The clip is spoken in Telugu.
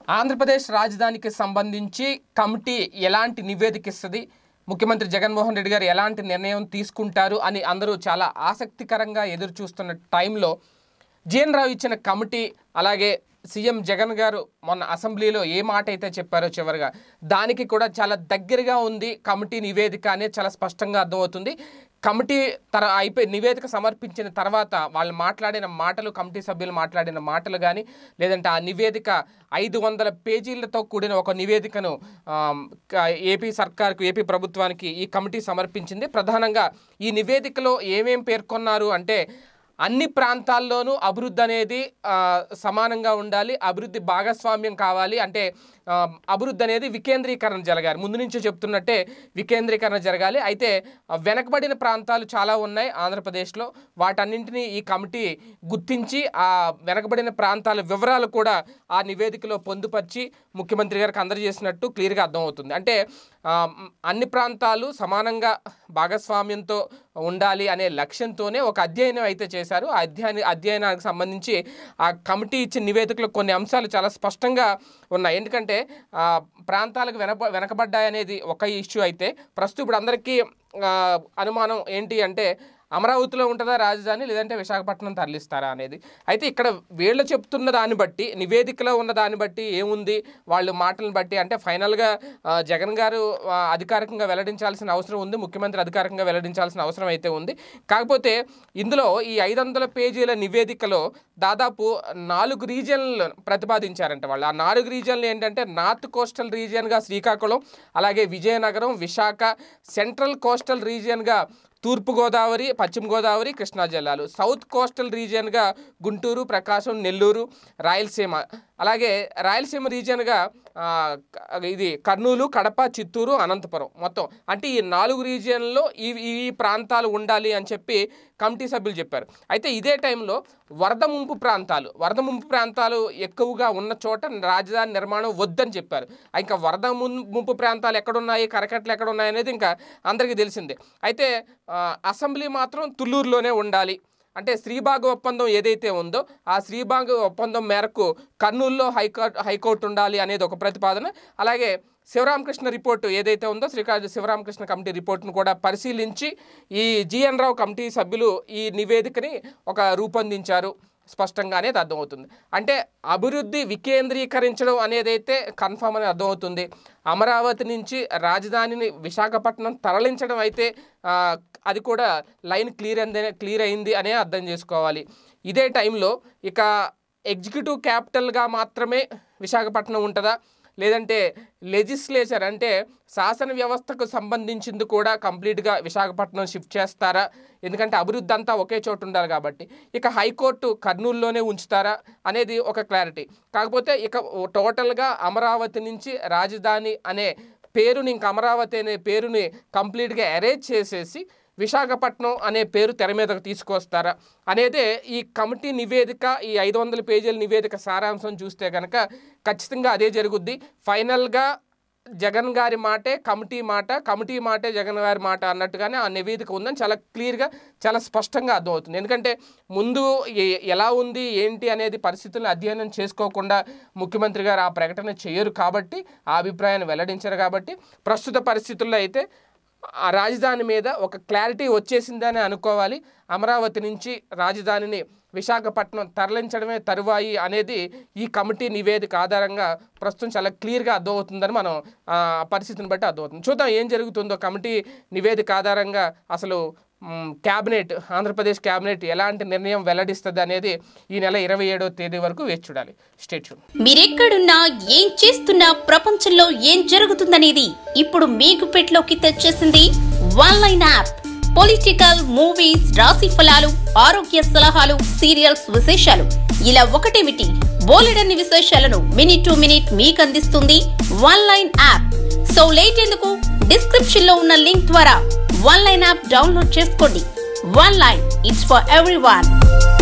ఆంధ్రప్రదేశ్ రాజధానికి సంబంధించి కమిటీ ఎలాంటి నివేదిక ఇస్తుంది ముఖ్యమంత్రి జగన్మోహన్ రెడ్డి గారు ఎలాంటి నిర్ణయం తీసుకుంటారు అని అందరూ చాలా ఆసక్తికరంగా ఎదురు చూస్తున్న టైంలో జీఎన్ రావు ఇచ్చిన కమిటీ అలాగే సీఎం జగన్ గారు మొన్న అసెంబ్లీలో ఏ మాట అయితే చెప్పారో చివరిగా దానికి కూడా చాలా దగ్గరగా ఉంది కమిటీ నివేదిక అనేది చాలా స్పష్టంగా అర్థమవుతుంది కమిటీ తర అయిపోయి నివేదిక సమర్పించిన తర్వాత వాళ్ళు మాట్లాడిన మాటలు కమిటీ సభ్యులు మాట్లాడిన మాటలు కానీ లేదంటే ఆ నివేదిక ఐదు వందల పేజీలతో కూడిన ఒక నివేదికను ఆమ్, క- ఏపీ సర్కార్కు ఏపీ ప్రభుత్వానికి ఈ కమిటీ సమర్పించింది ప్రధానంగా ఈ నివేదికలో ఏమేం పేర్కొన్నారు అంటే అన్ని ప్రాంతాల్లోనూ అభివృద్ధి అనేది ఆ, సమానంగా ఉండాలి అభివృద్ధి భాగస్వామ్యం కావాలి అంటే ఆ, అభివృద్ధి అనేది వికేంద్రీకరణ జరగాలి ముందు నుంచి చెప్తున్నట్టే వికేంద్రీకరణ జరగాలి అయితే ఆ, వెనకబడిన ప్రాంతాలు చాలా ఉన్నాయి ఆంధ్రప్రదేశ్లో వాటన్నింటినీ ఈ కమిటీ గుర్తించి ఆ వెనకబడిన ప్రాంతాల వివరాలు కూడా ఆ నివేదికలో పొందుపరిచి ముఖ్యమంత్రి గారికి అందజేసినట్టు క్లియర్గా అర్థమవుతుంది అంటే ఆ, మ్, అన్ని ప్రాంతాలు సమానంగా భాగస్వామ్యంతో ఉండాలి అనే లక్ష్యంతోనే ఒక అధ్యయనం అయితే చేశారు ఆ అధ్యయన అధ్యయనానికి సంబంధించి ఆ కమిటీ ఇచ్చిన నివేదికలో కొన్ని అంశాలు చాలా స్పష్టంగా ఉన్నాయి ఎందుకంటే ఆ, ప్రాంతాలకు వెనక వెనకబడ్డాయనేది ఒక ఇష్యూ అయితే ప్రస్తుతం ఇప్పుడు అందరికీ ఆ, అనుమానం ఏంటి అంటే అమరావతిలో ఉంటుందా రాజధాని లేదంటే విశాఖపట్నం తరలిస్తారా అనేది అయితే ఇక్కడ వీళ్ళు చెప్తున్న దాన్ని బట్టి నివేదికలో ఉన్న దాన్ని బట్టి ఏముంది వాళ్ళు మాటలను బట్టి అంటే ఫైనల్గా ఆ, జగన్ గారు ఆ, అధికారికంగా వెల్లడించాల్సిన అవసరం ఉంది ముఖ్యమంత్రి అధికారికంగా వెల్లడించాల్సిన అవసరం అయితే ఉంది కాకపోతే ఇందులో ఈ ఐదు వందల పేజీల నివేదికలో దాదాపు నాలుగు రీజియన్లు ప్రతిపాదించారంట వాళ్ళు ఆ నాలుగు రీజియన్లు ఏంటంటే నార్త్ కోస్టల్ రీజియన్గా శ్రీకాకుళం అలాగే విజయనగరం విశాఖ సెంట్రల్ కోస్టల్ రీజియన్గా తూర్పుగోదావరి పశ్చిమ గోదావరి కృష్ణా జిల్లాలు సౌత్ కోస్టల్ రీజియన్గా గుంటూరు ప్రకాశం నెల్లూరు రాయలసీమ అలాగే రాయలసీమ రీజియన్గా ఆ, క- ఇది కర్నూలు కడప చిత్తూరు అనంతపురం మొత్తం అంటే ఈ నాలుగు రీజియన్లో ఈ ఈ ప్రాంతాలు ఉండాలి అని చెప్పి కమిటీ సభ్యులు చెప్పారు అయితే ఇదే టైంలో వరద ముంపు ప్రాంతాలు వరద ముంపు ప్రాంతాలు ఎక్కువగా ఉన్న చోట రాజధాని నిర్మాణం వద్దని చెప్పారు ఇంకా వరద ముం- ముంపు ప్రాంతాలు ఎక్కడున్నాయి కరకట్లు ఎక్కడ ఉన్నాయి అనేది ఇంకా అందరికీ తెలిసిందే అయితే ఆ, అసెంబ్లీ మాత్రం తుళ్ళూరులోనే ఉండాలి అంటే శ్రీబాగ్ ఒప్పందం ఏదైతే ఉందో ఆ శ్రీబాగ్ ఒప్పందం మేరకు కర్నూలులో హైకోర్టు హైకోర్టు ఉండాలి అనేది ఒక ప్రతిపాదన అలాగే శివరామకృష్ణ రిపోర్టు ఏదైతే ఉందో శ్రీకాళ శివరామకృష్ణ కమిటీ రిపోర్టును కూడా పరిశీలించి ఈ జిఎన్ రావు కమిటీ సభ్యులు ఈ నివేదికని ఒక రూపొందించారు స్పష్టంగా అనేది అర్థమవుతుంది అంటే అభివృద్ధి వికేంద్రీకరించడం అనేది అయితే కన్ఫామ్ అని అర్థమవుతుంది అమరావతి నుంచి రాజధానిని విశాఖపట్నం తరలించడం అయితే ఆ, అది కూడా లైన్ క్లియర్ అయింది క్లియర్ అయింది అనే అర్థం చేసుకోవాలి ఇదే టైంలో ఇక ఎగ్జిక్యూటివ్ క్యాపిటల్గా మాత్రమే విశాఖపట్నం ఉంటుందా లేదంటే లెజిస్లేచర్ అంటే శాసన వ్యవస్థకు సంబంధించింది కూడా కంప్లీట్గా విశాఖపట్నం షిఫ్ట్ చేస్తారా ఎందుకంటే అభివృద్ధి అంతా ఒకే చోటు ఉండాలి కాబట్టి ఇక హైకోర్టు కర్నూలులోనే ఉంచుతారా అనేది ఒక క్లారిటీ కాకపోతే ఇక టోటల్గా అమరావతి నుంచి రాజధాని అనే పేరుని ఇంక అమరావతి అనే పేరుని కంప్లీట్గా అరేంజ్ చేసేసి విశాఖపట్నం అనే పేరు తెర మీదకు తీసుకొస్తారా అనేదే ఈ కమిటీ నివేదిక ఈ ఐదు వందల పేజీల నివేదిక సారాంశం చూస్తే కనుక ఖచ్చితంగా అదే జరుగుద్ది ఫైనల్గా జగన్ గారి మాటే కమిటీ మాట కమిటీ మాటే జగన్ గారి మాట అన్నట్టుగానే ఆ నివేదిక ఉందని చాలా క్లియర్గా చాలా స్పష్టంగా అర్థమవుతుంది ఎందుకంటే ముందు ఎ- ఎలా ఉంది ఏంటి అనేది పరిస్థితులను అధ్యయనం చేసుకోకుండా ముఖ్యమంత్రి గారు ఆ ప్రకటన చేయరు కాబట్టి ఆ అభిప్రాయాన్ని వెల్లడించరు కాబట్టి ప్రస్తుత పరిస్థితుల్లో అయితే ఆ రాజధాని మీద ఒక క్లారిటీ వచ్చేసిందని అనుకోవాలి అమరావతి నుంచి రాజధానిని విశాఖపట్నం తరలించడమే తరువాయి అనేది ఈ కమిటీ నివేదిక ఆధారంగా ప్రస్తుతం చాలా క్లియర్గా అర్థమవుతుందని మనం ఆ పరిస్థితిని బట్టి అర్థమవుతుంది చూద్దాం ఏం జరుగుతుందో కమిటీ నివేదిక ఆధారంగా అసలు మ్, క్యాబినెట్ ఆంధ్రప్రదేశ్ క్యాబినెట్ ఎలాంటి నిర్ణయం వెల్లడిస్తుంది అనేది ఈ నెల ఇరవై ఏడవ తేదీ వరకు వేచి చూడాలి స్టేట్ మీరెక్కడున్నా ఏం చేస్తున్నా ప్రపంచంలో ఏం జరుగుతుందనేది ఇప్పుడు మీ గుప్పెట్లోకి తెచ్చేసింది one line app political movies రాశి ఫలాలు ఆరోగ్య సలహాలు సీరియల్స్ విశేషాలు ఇలా ఒకటేమిటి బోలెడన్ని విశేషాలను మినిట్ టు మినిట్ మీకు అందిస్తుంది one line app so late ఎందుకు డిస్క్రిప్షన్ లో ఉన్న లింక్ ద్వారా వన్ లైన్ యాప్ డౌన్లోడ్ చేసుకోండి one line it's for every